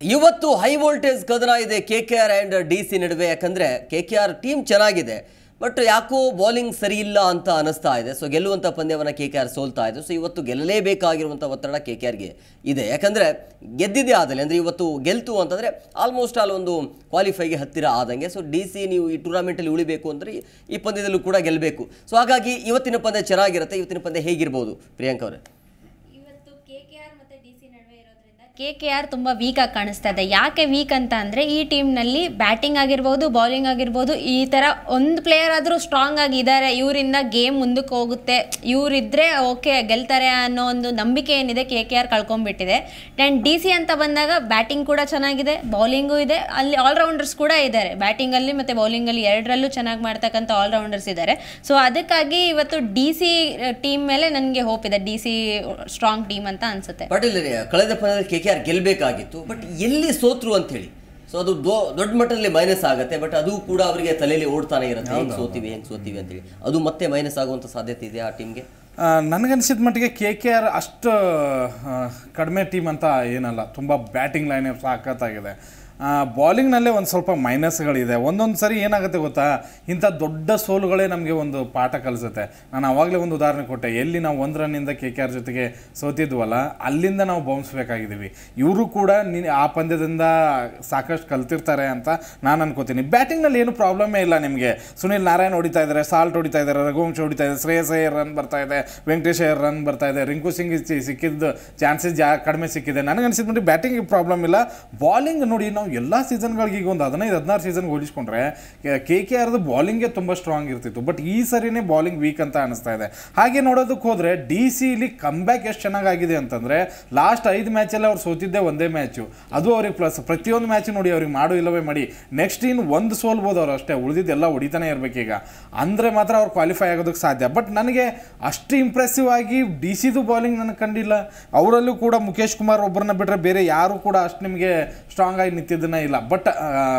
ಇವತ್ತು high voltage ಕದನ ಇದೆ K K R and D C ನಡುವೆ ಯಾಕಂದರೆ ಕೆ ಕೆ ಆರ್ ಟೀಮ್ ಚೆನ್ನಾಗಿದೆ ಬಟ್ ಯಾಕೋ ಬೌಲಿಂಗ್ ಸರಿ ಇಲ್ಲ ಅಂತ ಅನಿಸ್ತಾ ಇದೆ ಸೊ ಗೆಲ್ಲುವಂಥ ಪಂದ್ಯವನ್ನು ಕೆ ಕೆ ಆರ್ ಸೋಲ್ತಾ ಇದೆ ಸೊ ಇವತ್ತು ಗೆಲ್ಲಲೇಬೇಕಾಗಿರುವಂಥ ಒತ್ತಡ ಕೆ ಕೆ ಆರ್ಗೆ ಇದೆ ಯಾಕಂದರೆ ಗೆದ್ದಿದೆ ಆದಲ್ಲಿ ಅಂದರೆ ಇವತ್ತು ಗೆಲ್ತು ಅಂತಂದರೆ ಆಲ್ಮೋಸ್ಟ್ ಆಲ್ ಒಂದು ಕ್ವಾಲಿಫೈಗೆ ಹತ್ತಿರ ಆದಂಗೆ ಸೊ ಡಿ ಸಿ ನೀವು ಈ ಟೂರ್ನಮೆಂಟಲ್ಲಿ ಉಳಿಬೇಕು ಅಂದರೆ ಈ- ಈ ಪಂದ್ಯದಲ್ಲೂ ಕೂಡ ಗೆಲ್ಲಬೇಕು ಸೊ ಹಾಗಾಗಿ ಇವತ್ತಿನ ಪಂದ್ಯ ಚೆನ್ನಾಗಿರುತ್ತೆ ಇವತ್ತಿನ ಪಂದ್ಯ ಹೇಗಿರ್ಬೋದು ಪ್ರಿಯಾಂಕ್ ಅವರೇ ಇವತ್ತು ಕೆ ಕೆ ಆರ್ ಮತ್ತು ಡಿ ಸಿ ನಡುವೆ ಇರೋದ್ರಿಂದ ಕೆ ಕೆ ಆರ್ ತುಂಬ ವೀಕ್ ಆಗಿ ಕಾಣಿಸ್ತಾ ಇದೆ ಯಾಕೆ ವೀಕ್ ಅಂತ ಅಂದರೆ ಈ ಟೀಮ್ನಲ್ಲಿ ಬ್ಯಾಟಿಂಗ್ ಆಗಿರ್ಬೋದು ಬೌಲಿಂಗ್ ಆಗಿರ್ಬೋದು ಈ ಥರ ಒಂದು ಪ್ಲೇಯರ್ ಆದರೂ ಸ್ಟ್ರಾಂಗ್ ಆಗಿದ್ದಾರೆ ಇವರಿಂದ ಗೇಮ್ ಮುಂದಕ್ಕೆ ಹೋಗುತ್ತೆ ಇವರಿದ್ದರೆ ಓಕೆ ಗೆಲ್ತಾರೆ ಅನ್ನೋ ಒಂದು ನಂಬಿಕೆ ಏನಿದೆ ಕೆ ಕೆ ಆರ್ ಕಳ್ಕೊಂಡ್ಬಿಟ್ಟಿದೆ ಆ್ಯಂಡ್ ಡಿ ಸಿ ಅಂತ ಬಂದಾಗ ಬ್ಯಾಟಿಂಗ್ ಕೂಡ ಚೆನ್ನಾಗಿದೆ ಬೌಲಿಂಗು ಇದೆ ಅಲ್ಲಿ ಆಲ್ರೌಂಡರ್ಸ್ ಕೂಡ ಇದ್ದಾರೆ ಬ್ಯಾಟಿಂಗಲ್ಲಿ ಮತ್ತು ಬೌಲಿಂಗಲ್ಲಿ ಎರಡರಲ್ಲೂ ಚೆನ್ನಾಗಿ ಮಾಡ್ತಕ್ಕಂಥ ಆಲ್ರೌಂಡರ್ಸ್ ಇದ್ದಾರೆ ಸೊ ಅದಕ್ಕಾಗಿ ಇವತ್ತು ಡಿ ಸಿ ಟೀಮ್ ಮೇಲೆ ನನಗೆ ಹೋಪ್ ಇದೆ ಡಿ ಸಿ ಸ್ಟ್ರಾಂಗ್ ಟೀಮ್ ಅಂತ ಅನ್ಸುತ್ತೆ ಪಾಟೀಲ್ ರೇ, ಕಳೆದ ಪಂದ್ಯದಲ್ಲಿ ಕೆ ಕೆ ಆರ್ ಗೆಲ್ಲಬೇಕಾಗಿತ್ತು ಬಟ್ ಎಲ್ಲಿ ಸೋತ್ರು ಅಂತ ಹೇಳಿ ಸೊ ಅದು ದೊ- ದೊಡ್ಡ ಮಟ್ಟದಲ್ಲಿ ಮೈನಸ್ ಆಗುತ್ತೆ ಬಟ್ ಅದು ಕೂಡ ಅವರಿಗೆ ತಲೆಯಲ್ಲಿ ಓಡ್ತಾನೆ ಇರುತ್ತೆ ಹೆಂಗ್ ಸೋತೀವಿ ಹೆಂಗ್ ಸೋತೀವಿ ಅಂತೇಳಿ ಅದು ಮತ್ತೆ ಮೈನಸ್ ಆಗುವಂತ ಸಾಧ್ಯತೆ ಇದೆ ಆ ಟೀಮ್ಗೆ ನನಗನ್ಸಿದ ಮಟ್ಟಿಗೆ ಕೆ ಕೆ ಆರ್ ಅಷ್ಟು ಆ, ಕಡಿಮೆ ಟೀಮ್ ಅಂತ ಏನಲ್ಲ ತುಂಬ ಬ್ಯಾಟಿಂಗ್ ಲೈನ್ ಸಾಕತ್ತಾಗಿದೆ ಬಾಲಿಂಗ್ನಲ್ಲೇ ಒಂದು ಸ್ವಲ್ಪ ಮೈನಸ್ಗಳಿದೆ ಒಂದೊಂದು ಸರಿ ಏನಾಗುತ್ತೆ ಗೊತ್ತಾ ಇಂಥ ದೊಡ್ಡ ಸೋಲುಗಳೇ ನಮಗೆ ಒಂದು ಪಾಠ ಕಲಿಸುತ್ತೆ ನಾನು ಆವಾಗಲೇ ಒಂದು ಉದಾಹರಣೆ ಕೊಟ್ಟೆ ಎಲ್ಲಿ ನಾವು ಒಂದು ರನ್ನಿಂದ ಕೆ ಕೆ ಆರ್ ಜೊತೆಗೆ ಸೋತಿದ್ವಲ್ಲ ಅಲ್ಲಿಂದ ನಾವು ಬೌನ್ಸ್ ಬೇಕಾಗಿದ್ದೀವಿ ಇವರು ಕೂಡ ನೀ ಆ ಪಂದ್ಯದಿಂದ ಸಾಕಷ್ಟು ಕಲ್ತಿರ್ತಾರೆ ಅಂತ ನಾನು ಅನ್ಕೋತೀನಿ ಬ್ಯಾಟಿಂಗ್ನಲ್ಲಿ ಏನು ಪ್ರಾಬ್ಲಮೇ ಇಲ್ಲ ನಿಮಗೆ ಸುನಿಲ್ ನಾರಾಯಣ್ ಹೊಡಿತಾ ಇದ್ದಾರೆ ಸಾಲ್ಟ್ ಹೊಡಿತಾ ಇದ್ದಾರೆ ರಘುವಂಶ್ ಹೊಡಿತಾ ಇದ್ದಾರೆ ಶ್ರೇಯಸ್ ಅಯ್ಯರ್ ರನ್ ಬರ್ತಾ ಇದೆ ವೆಂಕಟೇಶ್ ಅಯ್ಯರ್ ರನ್ ಬರ್ತಾ ಇದೆ ರಿಂಕು ಸಿಂಗ್ ಸಿ- ಸಿಕ್ಕಿದ್ದು ಚಾನ್ಸಸ್ ಜಾ ಕಡಿಮೆ ಸಿಕ್ಕಿದೆ ನನಗನ್ಸಿದ ಮಟ್ಟಿಗೆ ಬ್ಯಾಟಿಂಗ್ ಪ್ರಾಬ್ಲಮ್ ಇಲ್ಲ ಬಾಲಿಂಗ್ ನೋಡಿ ನಾವು ಎಲ್ಲ ಸೀಸನ್ಗಳಿಗೆ ಈಗ ಒಂದು ಹದಿನೈದು ಹದಿನಾರು ಸೀಸನ್ಗೆ ಹೋಲಿಸ್ಕೊಂಡ್ರೆ ಕೆ ಕೆ ಆರ್ದು ಬಾಲಿಂಗೇ ತುಂಬ ಸ್ಟ್ರಾಂಗ್ ಇರ್ತಿತ್ತು ಬಟ್ ಈ ಸರಿನೇ ಬಾಲಿಂಗ್ ವೀಕ್ ಅಂತ ಅನಿಸ್ತಾ ಇದೆ ಹಾಗೆ ನೋಡೋದಕ್ಕೆ ಹೋದರೆ ಡಿ ಸಿ ಇಲ್ಲಿ ಕಮ್ಬ್ಯಾಕ್ ಎಷ್ಟು ಚೆನ್ನಾಗಾಗಿದೆ ಅಂತಂದರೆ ಲಾಸ್ಟ್ ಐದು ಮ್ಯಾಚಲ್ಲಿ ಅವ್ರು ಸೋತಿದ್ದೆ ಒಂದೇ ಮ್ಯಾಚು ಅದು ಅವ್ರಿಗೆ ಪ್ಲಸ್ ಪ್ರತಿಯೊಂದು ಮ್ಯಾಚ್ ನೋಡಿ ಅವ್ರಿಗೆ ಮಾಡು ಇಲ್ಲವೇ ಮಾಡಿ ನೆಕ್ಸ್ಟ್ ಇನ್ನು ಒಂದು ಸೋಲ್ಬೋದು ಅವ್ರು ಅಷ್ಟೇ ಉಳಿದಿದ್ದೆಲ್ಲ ಹೊಡಿತಾನೆ ಇರಬೇಕೀಗ ಅಂದರೆ ಮಾತ್ರ ಅವ್ರು ಕ್ವಾಲಿಫೈ ಆಗೋದಕ್ಕೆ ಸಾಧ್ಯ ಬಟ್ ನನಗೆ ಅಷ್ಟು ಇಂಪ್ರೆಸಿವ್ ಆಗಿ ಡಿ ಸಿದು ಬಾಲಿಂಗ್ ನನಗೆ ಕಂಡಿಲ್ಲ ಅವರಲ್ಲೂ ಕೂಡ ಮುಖೇಶ್ ಕುಮಾರ್ ಒಬ್ಬರನ್ನ ಬಿಟ್ಟರೆ ಬೇರೆ ಯಾರು ಕೂಡ ಅಷ್ಟು ನಿಮಗೆ ಸ್ಟ್ರಾಂಗ್ ಆಗಿ ನಿಂತಿದ್ದನ್ನ ಇಲ್ಲ ಬಟ್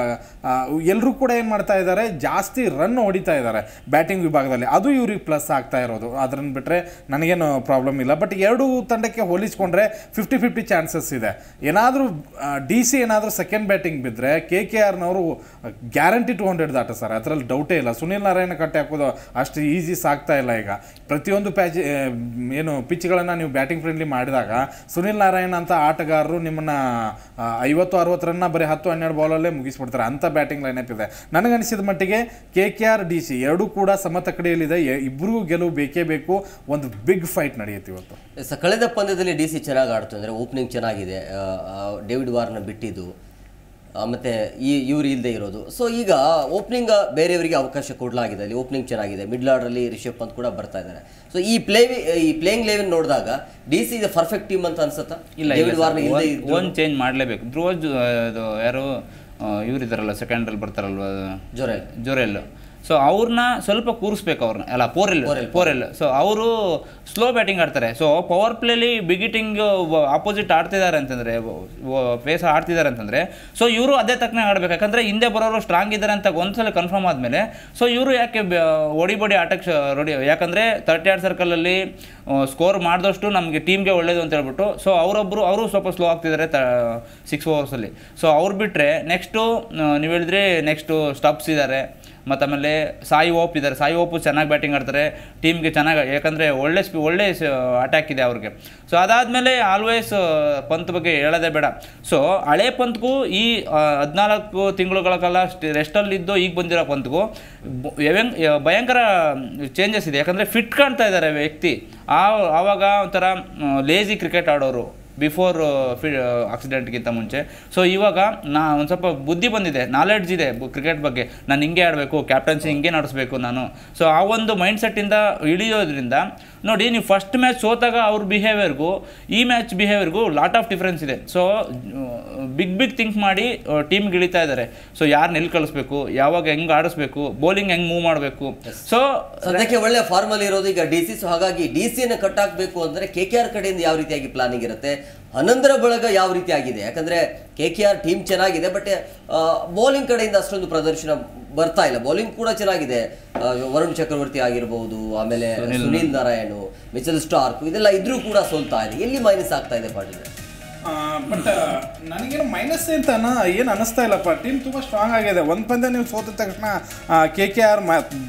ಎಲ್ಲರೂ ಕೂಡ ಏನು ಮಾಡ್ತಾ ಇದ್ದಾರೆ ಜಾಸ್ತಿ ರನ್ ಹೊಡಿತಾ ಇದ್ದಾರೆ ಬ್ಯಾಟಿಂಗ್ ವಿಭಾಗದಲ್ಲಿ ಅದು ಇವ್ರಿಗೆ ಪ್ಲಸ್ ಆಗ್ತಾ ಇರೋದು ಅದನ್ನು ಬಿಟ್ಟರೆ ನನಗೇನು ಪ್ರಾಬ್ಲಮ್ ಇಲ್ಲ ಬಟ್ ಎರಡು ತಂಡಕ್ಕೆ ಹೋಲಿಸ್ಕೊಂಡ್ರೆ ಫಿಫ್ಟಿ ಫಿಫ್ಟಿ ಚಾನ್ಸಸ್ ಇದೆ ಏನಾದರೂ ಡಿ ಸಿ ಏನಾದರೂ ಸೆಕೆಂಡ್ ಬ್ಯಾಟಿಂಗ್ ಬಿದ್ದರೆ ಕೆ ಕೆ ಆರ್ನವರು ಗ್ಯಾರಂಟಿ ಟು ಹಂಡ್ರೆಡ್ ದಾಟ ಸರ್ ಅದರಲ್ಲಿ ಡೌಟೇ ಇಲ್ಲ ಸುನಿಲ್ ನಾರಾಯಣ ಕಟ್ಟೆ ಹಾಕೋದು ಅಷ್ಟು ಈಸಿ ಸಾಗ್ತಾ ಇಲ್ಲ ಈಗ ಪ್ರತಿಯೊಂದು ಪ್ಯಾಚ್ ಏನು ಪಿಚ್ಗಳನ್ನು ನೀವು ಬ್ಯಾಟಿಂಗ್ ಫ್ರೆಂಡ್ಲಿ ಮಾಡಿದಾಗ ಸುನಿಲ್ ನಾರಾಯಣ್ ಅಂತ ಆಟಗಾರರು ನಿಮ್ಮನ್ನ ಆ, ಐವತ್ತು ಅರವತ್ತು ರನ್ನ ಬರೀ ಹತ್ತು ಹನ್ನೆರಡು ಬಾಲಲ್ಲೇ ಮುಗಿಸ್ಬಿಡ್ತಾರೆ ಅಂಥ ಬ್ಯಾಟಿಂಗ್ ಲೈನಪ್ ಇದೆ ನನಗನ್ಸಿದ ಮಟ್ಟಿಗೆ K K R D C ಎರಡೂ ಕೂಡ ಸಮತಕಡಿಯಲ್ಲಿದೆ ಎ- ಇಬ್ರಿಗೂ ಗೆಲುವು ಬೇಕೇ ಬೇಕು ಒಂದು ಬಿಗ್ ಫೈಟ್ ನಡೆಯುತ್ತೆ ಇವತ್ತು ಸ ಕಳೆದ ಪಂದ್ಯದಲ್ಲಿ ಡಿ ಸಿ ಚೆನ್ನಾಗಿ ಆಡ್ತು ಅಂದರೆ ಓಪನಿಂಗ್ ಚೆನ್ನಾಗಿದೆ ಆ, ಆ, ಡೇವಿಡ್ ವಾರ್ನ ಬಿಟ್ಟಿದ್ದು ಆ, ಮತ್ತೆ ಈ ಇವ್ರು ಇಲ್ಲದೆ ಇರೋದು ಸೊ ಈಗ ಓಪನಿಂಗ್ ಬೇರೆಯವರಿಗೆ ಅವಕಾಶ ಕೊಡಲಾಗಿದೆ ಅಲ್ಲಿ ಓಪನಿಂಗ್ ಚೆನ್ನಾಗಿದೆ ಮಿಡ್ಲ್ ಆರ್ಡರ್ಲಿ ರಿಷಬ್ ಪಂತ್ ಕೂಡ ಬರ್ತಾ ಇದ್ದಾರೆ ಸೊ ಈ ಪ್ಲೇ ಈ ಪ್ಲೇಯಿಂಗ್ ಲೆವೆನ್ ನೋಡಿದಾಗ ಡಿ ಸಿ ಇದೆ ಪರ್ಫೆಕ್ಟ್ ಟೀಮ್ ಅಂತ ಅನ್ಸುತ್ತಾ ಇಲ್ಲ ಡೇವಿಡ್ ವಾರ್ನ ಇಲ್ಲದೆ ಇದ್ದು ಒಂದು ಚೇಂಜ್ ಮಾಡಲೇಬೇಕು ಧ್ರುವ ಜು- ಅದು ಯಾರು ಇವ್ರು ಇದ್ದಾರಲ್ಲ ಸೆಕೆಂಡ್ರಲ್ಲಿ ಬರ್ತಾರಲ್ವ ಜೊರೆಲ್ ಜೊರೆಲ್ ಸೊ ಅವ್ರನ್ನ ಸ್ವಲ್ಪ ಕೂರಿಸ್ಬೇಕು ಅವ್ರನ್ನ ಅಲ್ಲ ಪೋರೆಲ್ ಪೋರೆಲ್ ಸೊ ಅವರು ಸ್ಲೋ ಬ್ಯಾಟಿಂಗ್ ಆಡ್ತಾರೆ ಸೊ ಪವರ್ ಪ್ಲೇಲಿ ಬಿಗಿಟಿಂಗ್ ಆಪೋಸಿಟ್ ಆಡ್ತಿದ್ದಾರೆ ಅಂತಂದರೆ ಫೇಸ್ ಆಡ್ತಿದ್ದಾರೆ ಅಂತಂದರೆ ಸೊ ಇವರು ಅದೇ ತಕ್ಕನೆ ಆಡ್ಬೇಕು ಯಾಕಂದರೆ ಹಿಂದೆ ಬರೋರು ಸ್ಟ್ರಾಂಗ್ ಇದ್ದಾರೆ ಅಂತ ಒಂದ್ಸಲ ಕನ್ಫರ್ಮ್ ಆದಮೇಲೆ ಸೊ ಇವರು ಯಾಕೆ ಬ- ಒಡಿ ಬಡಿ ಆಟಕ್ಕೆ ರೆಡಿ ಯಾಕಂದರೆ ತರ್ಟಿ ಆರ್ ಸರ್ಕಲಲ್ಲಿ ಸ್ಕೋರ್ ಮಾಡಿದಷ್ಟು ನಮಗೆ ಟೀಮ್ಗೆ ಒಳ್ಳೇದು ಅಂತ ಹೇಳ್ಬಿಟ್ಟು ಸೊ ಅವರೊಬ್ಬರು ಅವರು ಸ್ವಲ್ಪ ಸ್ಲೋ ಆಗ್ತಿದ್ದಾರೆ ತ ಸಿಕ್ಸ್ ಓವರ್ಸಲ್ಲಿ ಸೊ ಅವ್ರು ಬಿಟ್ಟರೆ ನೆಕ್ಸ್ಟು ನೀವು ಹೇಳಿದ್ರಿ ನೆಕ್ಸ್ಟು ಸ್ಟಬ್ಸ್ ಇದ್ದಾರೆ ಮತ್ತು ಆಮೇಲೆ ಸಾಯಿ ಓಪ್ ಇದ್ದಾರೆ ಸಾಯಿ ಓಪು ಚೆನ್ನಾಗಿ ಬ್ಯಾಟಿಂಗ್ ಆಡ್ತಾರೆ ಟೀಮ್ಗೆ ಚೆನ್ನಾಗಿ ಯಾಕಂದರೆ ಒಳ್ಳೆ ಸ್ಪಿ ಒಳ್ಳೆ ಅಟ್ಯಾಕ್ ಇದೆ ಅವ್ರಿಗೆ ಸೊ ಅದಾದಮೇಲೆ ಆಲ್ವೇಸ್ ಪಂತ್ ಬಗ್ಗೆ ಹೇಳೋದೇ ಬೇಡ ಸೊ ಹಳೆ ಪಂತ್ಗೂ ಈ ಹದಿನಾಲ್ಕು ತಿಂಗಳುಗಳ ಕಾಲ ರೆಸ್ಟಲ್ಲಿದ್ದು ಈಗ ಬಂದಿರೋ ಪಂತ್ಗೂ ಬ- ಯವೆಂಗ್- ಯ- ಭಯಂಕರ ಚೇಂಜಸ್ ಇದೆ ಯಾಕಂದರೆ ಫಿಟ್ ಕಾಣ್ತಾ ಇದ್ದಾರೆ ವ್ಯಕ್ತಿ ಆ ಆವಾಗ ಒಂಥರ ಲೇಜಿ ಕ್ರಿಕೆಟ್ ಆಡೋರು ಬಿಫೋರ್ ಫಿ ಆಕ್ಸಿಡೆಂಟ್ಗಿಂತ ಮುಂಚೆ ಸೊ ಇವಾಗ ನಾ ಒಂದು ಸ್ವಲ್ಪ ಬುದ್ಧಿ ಬಂದಿದೆ ನಾಲೆಡ್ಜ್ ಇದೆ ಕ್ರಿಕೆಟ್ ಬಗ್ಗೆ ನಾನು ಹಿಂಗೆ ಆಡಬೇಕು ಕ್ಯಾಪ್ಟನ್ಸಿ ಹಿಂಗೆ ನಡೆಸಬೇಕು ನಾನು ಸೊ ಆ ಒಂದು ಮೈಂಡ್ಸೆಟ್ಟಿಂದ ಇಳಿಯೋದ್ರಿಂದ ನೋಡಿ ನೀವು ಫಸ್ಟ್ ಮ್ಯಾಚ್ ಸೋತಾಗ ಅವ್ರ ಬಿಹೇವಿಯರ್ಗೂ ಈ ಮ್ಯಾಚ್ ಬಿಹೇವಿಯರ್ಗೂ ಲಾಟ್ ಆಫ್ ಡಿಫ್ರೆನ್ಸ್ ಇದೆ ಸೊ ಬಿಗ್ ಬಿಗ್ ಥಿಂಕ್ ಮಾಡಿ ಟೀಮ್ಗೆ ಇಳಿತಾ ಇದ್ದಾರೆ ಸೊ ಯಾರನ್ನ ಎಲ್ಲಿ ಕಳಿಸ್ಬೇಕು ಯಾವಾಗ ಹೆಂಗೆ ಆಡಿಸ್ಬೇಕು ಬೌಲಿಂಗ್ ಹೆಂಗೆ ಮೂವ್ ಮಾಡಬೇಕು ಸೊ ಸದ್ಯಕ್ಕೆ ಒಳ್ಳೆ ಫಾರ್ಮಲ್ ಇರೋದು ಈಗ ಡಿ ಸಿ ಸೊ ಹಾಗಾಗಿ ಡಿ ಸಿಯನ್ನು ಕಟ್ ಹಾಕಬೇಕು ಅಂದರೆ ಕೆ ಕೆ ಆರ್ ಕಡೆಯಿಂದ ಯಾವ ರೀತಿಯಾಗಿ ಪ್ಲಾನಿಂಗ್ ಇರುತ್ತೆ ಹನ್ನೊಂದರ ಬಳಗ ಯಾವ ರೀತಿ ಆಗಿದೆ ಯಾಕಂದ್ರೆ ಕೆ ಕೆ ಆರ್ ಟೀಮ್ ಚೆನ್ನಾಗಿದೆ ಬಟ್ ಬೌಲಿಂಗ್ ಕಡೆಯಿಂದ ಅಷ್ಟೊಂದು ಪ್ರದರ್ಶನ ಬರ್ತಾ ಇಲ್ಲ ಬೌಲಿಂಗ್ ಕೂಡ ಚೆನ್ನಾಗಿದೆ ಆ, ವರುಣ್ ಚಕ್ರವರ್ತಿ ಆಗಿರಬಹುದು ಆಮೇಲೆ ಸುನೀಲ್ ನಾರಾಯಣ್ ಮಿಚಲ್ ಸ್ಟಾರ್ಕ್ ಇದೆಲ್ಲ ಇದ್ರೂ ಕೂಡ ಸೋಲ್ತಾ ಇದೆ ಎಲ್ಲಿ ಮೈನಸ್ ಆಗ್ತಾ ಇದೆ ಪಾಟೀಲ್ ಬಟ್ ನನಗೇನು ಮೈನಸ್ ಅಂತ ಏನು ಅನ್ನಿಸ್ತಾ ಇಲ್ಲಪ್ಪ ಟೀಮ್ ತುಂಬ ಸ್ಟ್ರಾಂಗ್ ಆಗಿದೆ ಒಂದು ಪಂದ್ಯ ನೀವು ಸೋತ ತಕ್ಷಣ K K R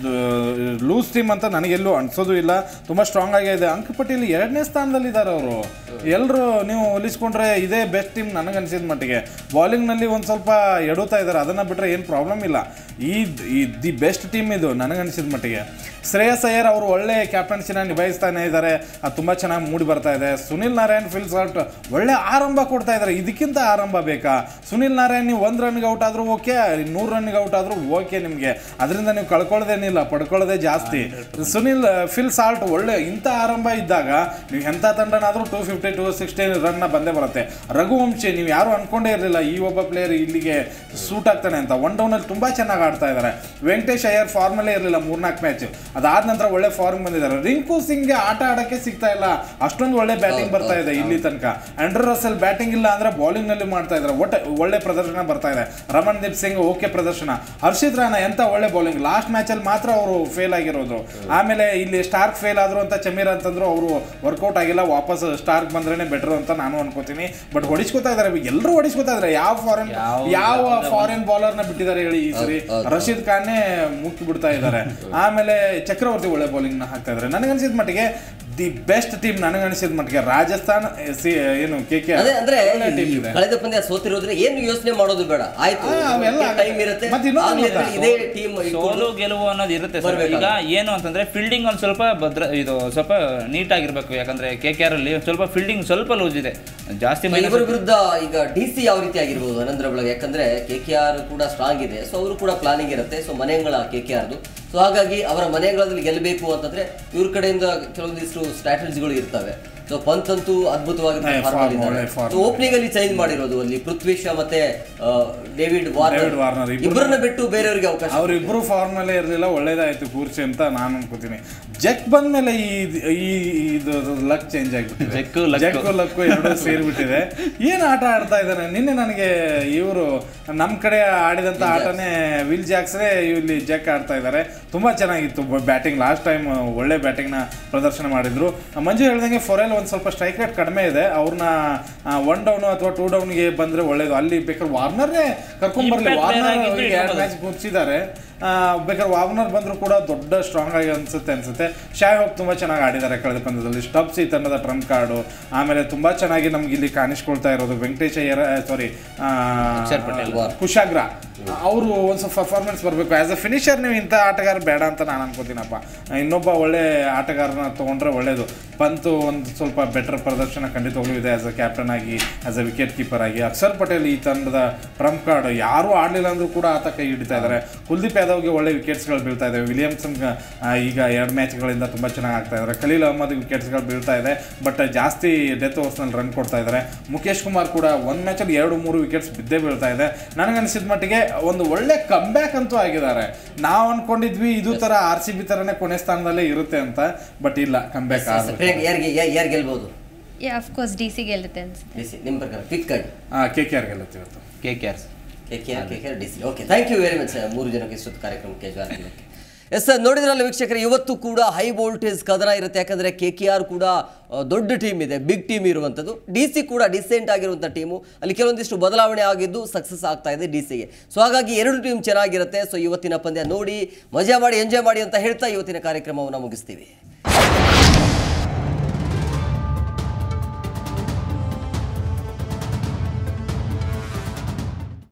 loose team ಅಂತ ನನಗೆಲ್ಲೂ ಅನ್ಸೋದು ಇಲ್ಲ ತುಂಬ ಸ್ಟ್ರಾಂಗ್ ಆಗಿದೆ ಅಂಕಪಟ್ಟಿಯಲ್ಲಿ ಎರಡನೇ ಸ್ಥಾನದಲ್ಲಿದ್ದಾರೆ ಅವರು ಎಲ್ಲರೂ ನೀವು ಹೋಲಿಸ್ಕೊಂಡ್ರೆ ಇದೇ ಬೆಸ್ಟ್ ಟೀಮ್ ನನಗನ್ಸಿದ ಮಟ್ಟಿಗೆ ಬಾಲಿಂಗ್ನಲ್ಲಿ ಒಂದು ಸ್ವಲ್ಪ ಎಡುತ್ತಾ ಇದ್ದಾರೆ ಅದನ್ನು ಬಿಟ್ಟರೆ ಏನು ಪ್ರಾಬ್ಲಮ್ ಇಲ್ಲ ಈ ಈ ದಿ ಬೆಸ್ಟ್ ಟೀಮ್ ಇದು ನನಗನ್ಸಿದ ಮಟ್ಟಿಗೆ ಶ್ರೇಯಸ್ ಅಯ್ಯರ್ ಅವರು ಒಳ್ಳೆ ಕ್ಯಾಪ್ಟನ್ಸಿನ ನಿಭಾಯಿಸ್ತಾನೆ ಇದ್ದಾರೆ ಅದು ತುಂಬ ಚೆನ್ನಾಗಿ ಮೂಡಿ ಬರ್ತಾ ಇದೆ ಸುನಿಲ್ ನಾರಾಯಣ್ ಫಿಲ್ ಸಾಲ್ಟ್ ಒಳ್ಳೆ ಆರಂಭ ಕೊಡ್ತಾ ಇದ್ದಾರೆ ಇದಕ್ಕಿಂತ ಆರಂಭ ಬೇಕಾ ಸುನಿಲ್ ನಾರಾಯಣ್ ನೀವು ಒಂದು ರನ್ಗೆ ಔಟ್ ಆದರೂ ಓಕೆ ನೂರು ರನ್ಗೆ ಔಟ್ ಆದರೂ ಓಕೆ ನಿಮಗೆ ಅದರಿಂದ ನೀವು ಕಳ್ಕೊಳ್ಳೋದೇನಿಲ್ಲ ಪಡ್ಕೊಳ್ಳೋದೇ ಜಾಸ್ತಿ ಸುನಿಲ್ ಫಿಲ್ ಸಾಲ್ಟ್ ಒಳ್ಳೆ ಇಂಥ ಆರಂಭ ಇದ್ದಾಗ ನೀವು ಎಂಥ ತಂಡನಾದರೂ ಟೂ ಫಿಫ್ಟಿ ಟೂ ಸಿಕ್ಸ್ಟಿ ರನ್ನ ಬಂದೇ ಬರುತ್ತೆ ರಘುವಂಶಿ ನೀವು ಯಾರು ಅನ್ಕೊಂಡೇ ಇರಲಿಲ್ಲ ಈ ಒಬ್ಬ ಪ್ಲೇಯರ್ ಇಲ್ಲಿಗೆ ಸೂಟ್ ಆಗ್ತಾನೆ ಅಂತ ಒನ್ ಡೌನಲ್ಲಿ ತುಂಬ ಚೆನ್ನಾಗಿ ಆಡ್ತಾ ಇದ್ದಾರೆ ವೆಂಕಟೇಶ್ ಅಯ್ಯರ್ ಫಾರ್ಮಲ್ಲೇ ಇರಲಿಲ್ಲ ಮೂರ್ನಾಲ್ಕು ಮ್ಯಾಚ್ ಅದಾದ ನಂತರ ಒಳ್ಳೆ ಫಾರ್ಮ್ ಬಂದಿದ್ದಾರೆ ರಿಂಕು ಸಿಂಗ್ಗೆ ಆಟ ಆಡಕ್ಕೆ ಸಿಗ್ತಾ ಇಲ್ಲ ಅಷ್ಟೊಂದು ಒಳ್ಳೆ ಬ್ಯಾಟಿಂಗ್ ಬರ್ತಾ ಇದೆ ಇಲ್ಲಿ ತನಕ ಆಂಡ್ರೂ ರಸೆಲ್ ಬ್ಯಾಟಿಂಗ್ ಇಲ್ಲ ಅಂದ್ರೆ ಬೌಲಿಂಗ್ ನಲ್ಲಿ ಮಾಡ್ತಾ ಇದ್ದಾರೆ ಒಟ್ಟೆ ಒಳ್ಳೆ ಪ್ರದರ್ಶನ ಬರ್ತಾ ಇದೆ ರಮಣ್ ದೀಪ್ ಸಿಂಗ್ ಓಕೆ ಪ್ರದರ್ಶನ ಹರ್ಷಿತ್ ರಾಣಾ ಎಂತ ಒಳ್ಳೆ ಬೌಲಿಂಗ್ ಲಾಸ್ಟ್ ಮ್ಯಾಚ್ ಅಲ್ಲಿ ಮಾತ್ರ ಅವರು ಫೇಲ್ ಆಗಿರೋದು ಆಮೇಲೆ ಇಲ್ಲಿ ಸ್ಟಾರ್ಕ್ ಫೇಲ್ ಆದ್ರು ಅಂತ ಚಮೀರ್ ಅಂತಂದ್ರು ಅವರು ವರ್ಕೌಟ್ ಆಗಿಲ್ಲ ವಾಪಸ್ ಸ್ಟಾರ್ಕ್ ಬಂದ್ರೇನೆ ಬೆಟರ್ ಅಂತ ನಾನು ಅನ್ಕೋತೀನಿ ಬಟ್ ಹೊಡಿಸ್ಕೊತಾ ಇದಾರೆ ಎಲ್ಲರೂ ಹೊಡಿಸ್ಕೊತಾ ಇದಾರೆ ಯಾವ ಫಾರಿನ್ ಯಾವ ಫಾರಿನ್ ಬೌಲರ್ ನ ಬಿಟ್ಟಿದ್ದಾರೆ ಹೇಳಿ ಈ ಸರಿ ರಶೀದ್ ಖಾನ್ನೇ ಮುಕ್ಕಿ ಬಿಡ್ತಾ ಇದ್ದಾರೆ ಆಮೇಲೆ ಚಕ್ರವರ್ತಿ ಒಳ್ಳೆ ಬೌಲಿಂಗ್ ನ ಹಾಕ್ತಾ ಇದ್ದಾರೆ ನನಗನ್ಸಿದ ಮಟ್ಟಿಗೆ ದಿ ಬೆಸ್ಟ್ ಟೀಮ್ ನನಗನ್ಸಿದ ಮಟ್ಟಿಗೆ ರಾಜಸ್ಥಾನ್ ಎ, ಸಿ ಏನು ಕೆ ಕೆ ಅದೇ ಅಂದ್ರೆ ಟೀಮ್ ಈ ಇದೆ ಕಳೆದ ಪಂದ್ಯ ಸೋತಿರೋದ್ರೆ ಏನು ಯೋಚನೆ ಮಾಡೋದು ಬೇಡ ಆಯ್ತು ಆ, ಅವೆಲ್ಲ ಟೈಮ್ ಇರುತ್ತೆ ಮತ್ತೆ ಇನ್ನೊಂದು ಆಗ್ಲಿ ಗೊತ್ತಾ? ಅಂತೇಳಿ ಇದೇ ಟೀಮ್ ಸೋಲು ಗೆಲುವು ಅನ್ನೋದು ಇರುತ್ತೆ ಸರ್ ಈಗ ಏನು ಅಂತಂದ್ರೆ ಫೀಲ್ಡಿಂಗ್ ಒಂದು ಸ್ವಲ್ಪ ಭದ್ರ ಇದು ಸ್ವಲ್ಪ ನೀಟ್ ಆಗಿರ್ಬೇಕು ಯಾಕಂದ್ರೆ ಕೆ ಕೆ ಆರ್ ಅಲ್ಲಿ ಒಂದ್ ಸ್ವಲ್ಪ ಫೀಲ್ಡಿಂಗ್ ಸ್ವಲ್ಪ ಲೂಸ್ ಇದೆ ಜಾಸ್ತಿ ಮೈನಸ್ ಇವರ ವಿರುದ್ಧ ಈಗ ಡಿ ಸಿ ಯಾವ ರೀತಿ ಆಗಿರ್ಬೋದು ಅನಂತರ ಬಳಗ ಯಾಕಂದ್ರೆ ಕೆ ಕೆ ಆರ್ ಕೂಡ ಸ್ಟ್ರಾಂಗ್ ಇದೆ ಸೊ ಅವರು ಕೂಡ ಪ್ಲಾನಿಂಗ್ ಇರುತ್ತೆ ಸೊ ಮನೆಗಳ ಕೆ ಕೆ ಆರ್ದು ಸೊ ಹಾಗಾಗಿ ಅವರ ಮನೆಗಳಲ್ಲಿ ಗೆಲ್ಲಬೇಕು ಅಂತಂದ್ರೆ ಇವ್ರ ಕಡೆಯಿಂದ ಕೆಲವೊಂದಿಷ್ಟು ಸ್ಟ್ರಾಟಜಿಗಳು ಇರ್ತವೆ ಸೊ ಪಂತ್ ಅಂತೂ ಅದ್ಭುತವಾಗಿ ಹೇ, form, ಒಳ್ಳೆ form. ಓಪನಿಂಗ್ ಅಲ್ಲಿ ಚೇಂಜ್ ಮಾಡಿರೋದು ಅಲ್ಲಿ ಪೃಥ್ವಿ ಶಾ ಮತ್ತೆ ಆ, ಡೇವಿಡ್ ವಾರ್ನರ್ ಡೇವಿಡ್ ವಾರ್ನರ್ ಇಬ್ರು- ಇಬ್ಬರನ್ನ ಬಿಟ್ಟು ಬೇರೆಯವರಿಗೆ ಅವಕಾಶ ಅವರಿಬ್ಬರು ಫಾರ್ಮಲ್ಲೇ ಇರಲಿಲ್ಲ ಒಳ್ಳೇದಾಯ್ತು ಕೂರ್ಸಿ ಅಂತ ನಾನು ಅನ್ಕೋತೀನಿ ಜಕ್ ಬಂದ್ಮೇಲೆ ಈ ಈ ಇದು ಲಕ್ ಚೇಂಜ್ ಆಗಿಬಿಟ್ಟಿದೆ ಜಕ್, luck. ಜಕ್ ಲಕ್ಕು ಎರಡು ಸೇರಿಬಿಟ್ಟಿದೆ ಏನು ಆಟ ಆಡ್ತಾ ಇದ್ದಾನೆ ನಿನ್ನೆ ನನಗೆ ಇವರು ನಮ್ಮ ಕಡೆ ಆಡಿದಂಥ ಆಟನೇ ವಿಲ್ ಜಾಕ್ಸ್ರೇ ಇಲ್ಲಿ ಜಕ್ ಆಡ್ತಾ ಇದ್ದಾರೆ ತುಂಬ ಚೆನ್ನಾಗಿತ್ತು ಬ್ಯಾಟಿಂಗ್ ಲಾಸ್ಟ್ ಟೈಮ್ ಒಳ್ಳೆ ಬ್ಯಾಟಿಂಗ್ನ ಪ್ರದರ್ಶನ ಮಾಡಿದ್ರು ಮಂಜು ಹೇಳ್ದಂಗೆ ಫೊರೆಲ್ ಒಂದು ಸ್ವಲ್ಪ ಸ್ಟ್ರೈಕ್ ರೇಟ್ ಕಡಿಮೆ ಇದೆ ಅವ್ರನ್ನ ಒನ್ ಡೌನ್ ಅಥವಾ ಟೂ ಡೌನ್ಗೆ ಬಂದರೆ ಒಳ್ಳೇದು ಅಲ್ಲಿ ಬೇಕಾದ್ರೆ ವಾರ್ನರ್ನೇ ಕರ್ಕೊಂಡ್ಬರ್ಲಿ Impact player ವಾರ್ನರ್ ಆಗಿದ್ರು ಎರಡು ಇಟ್ಕೊಬೋದು. ಮ್ಯಾಚ್ ಮುಗಿಸಿದ್ದಾರೆ ಬೇಕಾದ್ರೆ ವಾರ್ನರ್ ಬಂದರೂ ಕೂಡ ದೊಡ್ಡ ಸ್ಟ್ರಾಂಗ್ ಆಗಿ ಅನ್ಸುತ್ತೆ ಅನ್ಸುತ್ತೆ ಶಾಯ್ ಹೋಪ್ ತುಂಬ ಚೆನ್ನಾಗಿ ಆಡಿದ್ದಾರೆ ಕಳೆದ ಪಂದ್ಯದಲ್ಲಿ ಸ್ಟಬ್ಸ್ ಈ ತಂಡದ ಟ್ರಂಪ್ ಕಾರ್ಡು ಆಮೇಲೆ ತುಂಬ ಚೆನ್ನಾಗಿ ನಮ್ಗೆ ಇಲ್ಲಿ ಕಾಣಿಸ್ಕೊಳ್ತಾ ಇರೋದು ವೆಂಕಟೇಶ್ ಅಯ್ಯರ್ ಸಾರಿ ಅಕ್ಷರ್ ಪಟೇಲ್. ಕುಶಾಗ್ರ ಅವರು ಒಂದು ಸ್ವಲ್ಪ ಪರ್ಫಾರ್ಮೆನ್ಸ್ ಬರಬೇಕು ಆ್ಯಸ್ ಅ ಫಿನಿಷರ್ ನೀವು ಇಂಥ ಆಟಗಾರ ಬೇಡ ಅಂತ ನಾನು ಅನ್ಕೋತೀನಪ್ಪ ಇನ್ನೊಬ್ಬ ಒಳ್ಳೆ ಆಟಗಾರನ ತೊಗೊಂಡ್ರೆ ಒಳ್ಳೇದು ಪಂತು ಒಂದು ಸ್ವಲ್ಪ ಬೆಟರ್ ಪ್ರದರ್ಶನ ಖಂಡಿತವಾಗ್ಲೂ ಇದೆ ಆಸ್ ಅ ಕ್ಯಾಪ್ಟನ್ ಆಗಿ ಆಸ್ ಅ ವಿಕೆಟ್ ಕೀಪರ್ ಆಗಿ ಅಕ್ಷರ್ ಪಟೇಲ್ ಈ ತಂಡದ ಟ್ರಂಪ್ ಕಾರ್ಡ್ ಯಾರೂ ಆಡಲಿಲ್ಲ ಅಂದ್ರೂ ಕೂಡ ಆತ ಕೈ ಹಿಡಿತಾ ಇದ್ದಾರೆ ಕುಲ್ದೀಪ್ ಯಾದವ್ಗೆ ಒಳ್ಳೆ ವಿಕೆಟ್ಸ್ಗಳು ಬೀಳ್ತಾ ಇದ್ದಾವೆ ವಿಲಿಯಮ್ಸನ್ ಆ, ಈಗ ಎರಡು ಮ್ಯಾಚ್ಗಳಿಂದ ತುಂಬ ಚೆನ್ನಾಗಿ ಆಗ್ತಾ ಇದ್ದಾರೆ ಖಲೀಲ್ ಅಹ್ಮದ್ ವಿಕೆಟ್ಸ್ಗಳು ಬೀಳ್ತಾ ಇದೆ ಬಟ್ ಜಾಸ್ತಿ ಡೆತ್ ಓವರ್ಸ್ನಲ್ಲಿ ರನ್ ಕೊಡ್ತಾ ಇದ್ದಾರೆ ಮುಖೇಶ್ ಕುಮಾರ್ ಕೂಡ ಒಂದು ಮ್ಯಾಚಲ್ಲಿ ಎರಡು ಮೂರು ವಿಕೆಟ್ಸ್ ಬಿದ್ದೇ ಬೀಳ್ತಾ ಇದೆ ನನಗನ್ಸಿದ ಮಟ್ಟಿಗೆ ಒಂದು ಒಳ್ಳೆ ಕಂಬ್ಯಾಕ್ ಅಂತೂ ಆಗಿದ್ದಾರೆ ನಾವು ಅನ್ಕೊಂಡಿದ್ವಿ ಇದು ಥರ ಆರ್ ಸಿ ಬಿ ಥರನೇ ಕೊನೆ ಸ್ಥಾನದಲ್ಲೇ ಇರುತ್ತೆ ಅಂತ ಬಟ್ ಇಲ್ಲ ಕಂಬ್ಯಾಕ್ ಆದ್ರೆ ಪ್ರಿಯಾಂಕ್ ಯಾರಿಗೆ ಯಾ- ಯಾರು ಗೆಲ್ಬಹುದು ಅಫ್ಕೋರ್ಸ್ ಡಿ ಸಿ ಗೆಲ್ಲುತ್ತೆ ಅನ್ಸುತ್ತೆ ಡಿ ಸಿ ನಿಮ್ಮ ಪ್ರಕಾರ ಕ್ವಿಕ್ ಆಗಿ ಕೆ ಕೆ ಆರ್ ಗೆಲ್ಲುತ್ತೆ ಇವತ್ತು K K R K K R K K R D C okay thank you very much ಮೂರು ಜನಕ್ಕೆ ಇಷ್ಟೊತ್ತು ಕಾರ್ಯಕ್ರಮಕ್ಕೆ ಜಾಯ್ನ್ ಆಗಲಿಕ್ಕೆ ಎಸ್ ಸರ್ ನೋಡಿದ್ರಲ್ಲ ವೀಕ್ಷಕರೇ ಇವತ್ತು ಕೂಡ ಹೈ ವೋಲ್ಟೇಜ್ ಕದನ ಇರುತ್ತೆ ಯಾಕಂದರೆ ಕೆ ಕೆ ಆರ್ ಕೂಡ ಆ, ದೊಡ್ಡ ಟೀಮ್ ಇದೆ ಬಿಗ್ ಟೀಮ್ ಇರುವಂಥದ್ದು ಡಿ ಸಿ ಕೂಡ ಡಿಸೆಂಟ್ ಆಗಿರುವಂಥ ಟೀಮು ಅಲ್ಲಿ ಕೆಲವೊಂದಿಷ್ಟು ಬದಲಾವಣೆ ಆಗಿದ್ದು ಸಕ್ಸಸ್ ಆಗ್ತಾ ಇದೆ ಡಿ ಸಿಗೆ ಸೊ ಹಾಗಾಗಿ ಎರಡು ಟೀಮ್ ಚೆನ್ನಾಗಿರುತ್ತೆ ಸೊ ಇವತ್ತಿನ ಪಂದ್ಯ ನೋಡಿ ಮಜಾ ಮಾಡಿ ಎಂಜಾಯ್ ಮಾಡಿ ಅಂತ ಹೇಳ್ತಾ ಇವತ್ತಿನ ಕಾರ್ಯಕ್ರಮವನ್ನು ಮುಗಿಸ್ತೀವಿ